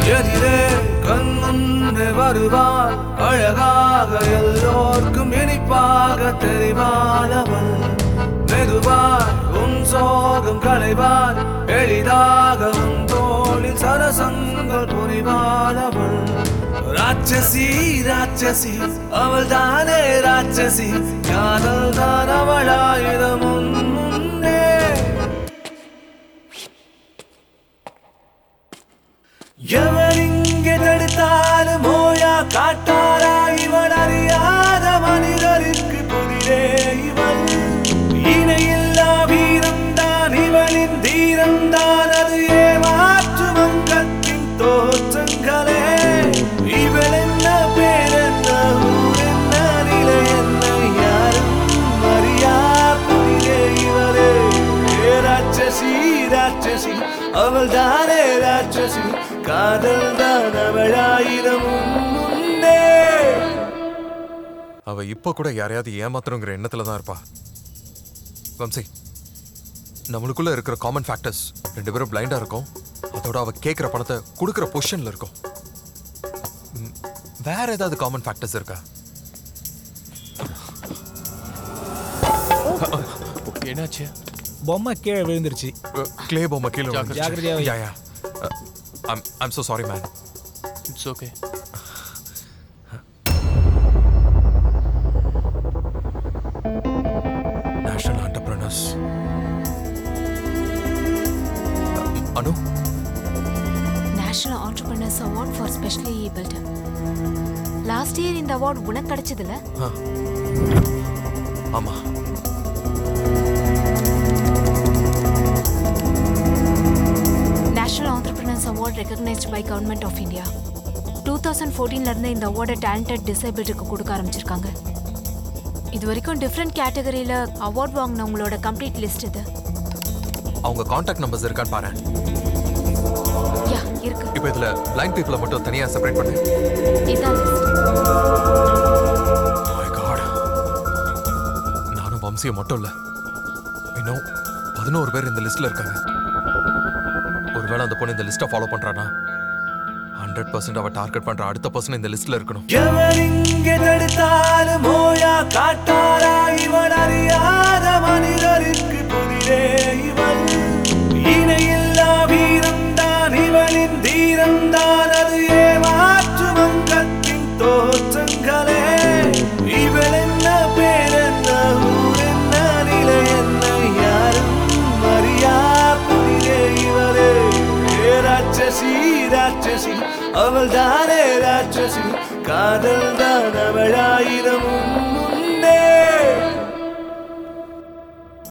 எதிரே கண் முன்னே வருவாள் அழகாக எல்லோர்க்கும் இனிப்பாக தெரிவானவள் மெதுவாய் உன் சோகம் களைவாள் எளிதாக உன் தோளில் சரசங்கள் புரிவானவள் ராட்சசி ராட்சசி அவள் தானே ராட்சசி காதல் தான் அவளாயிரம் உன் முன்னே எவர் இங்கே தடுத்தாலும் ஓயா காட்டாரா இவன் அறியாத மனிதருக்கு புதிரே இவள் இணையில்லா வீரம்தான் இவளின் தீரம்தான் அது ஏமாற்று வங்கத்தின் தோற்றங்களே இவள் என்ன பேர் என்ன ஊர் என்ன நிலை என்ன யாரும் அறியா புதிரே இவளே ஏ ராட்சசி ராட்சசி அவள் தானே ராட்சசி காதல் தான் அவளாயிரம் முன்னே அவ இப்ப கூட யாரையாவது ஏமாத்தணுங்கிற எண்ணத்துல தான் இருப்பா வம்சி நம்மளுக்குள்ள இருக்கிற காமன் ஃபேக்டர்ஸ் ரெண்டு பேரும் பிளைண்டா இருக்கோம் அதோட அவ கேட்குற பணத்தை கொடுக்குற பொசிஷன்ல இருக்கும் ம், வேற ஏதாவது காமன் ஃபேக்டர்ஸ் இருக்கா என்னாச்சு பொம்மை கீழே விழுந்துருச்சு கிளே பொம்மை கீழே விழுந்துருச்சு. ஜாக்கிரதையா வை. Yeah, yeah. Uh, I'm I'm so sorry, man. It's okay National entrepreneurs. Uh, Anu national entrepreneurs award for specially abled last year இந்த அவார்ட் உனக்கு கிடைச்சதுல ஆ. ஆமா national entrepreneurs award recognised by government of India two thousand ஃபோர்டீன்ல இருந்து இந்த அவார்டை talented டிசேபிலிட்டிக்கு கொடுக்க ஆரம்பிச்சிருக்காங்க இது வரைக்கும் டிஃப்ரெண்ட் கேட்டகரியில அவார்ட் வாங்கினவங்களோட கம்ப்ளீட் லிஸ்ட் இது அவங்க காண்டாக்ட் நம்பர்ஸ் இருக்கான்னு பாரு யா இருக்கு இப்போ இதுல பிளைண்ட் பீப்புளை மட்டும் தனியா செப்பரேட் பண்ணு இதான் லிஸ்ட் My God. நானும் வம்சியம் மட்டும் இல்ல இன்னும் பதினோரு பேர் இந்த லிஸ்ட்ல இருக்காங்க ஒருவேளை அந்த பொண்ணு இந்த லிஸ்ட்டை ஃபாலோ பண்றானா ஹண்ட்ரட் பர்சன்ட் அவ டார்கெட் பண்ற அடுத்த பர்சன் இந்த லிஸ்ட்ல இருக்கணும் எவர் இங்கே தடுத்தாலும் ஓயா காட்டாரா இவன் அறியாத மனிதருக்கு புதிரே இவள் இணையில்லா வீரம்தான் இவளின் தீரம்தான் அது ஏமாற்று வங்கத்தின் தோற்றங்களே இவள் என்ன பேர் என்ன ஊர் என்ன நிலை என்ன யாரும் அறியா புதிரே இவளே ஏ ராட்சசி ராட்சசி அவள் தானே ராட்சசி காதல் தான் அவளாயிரம்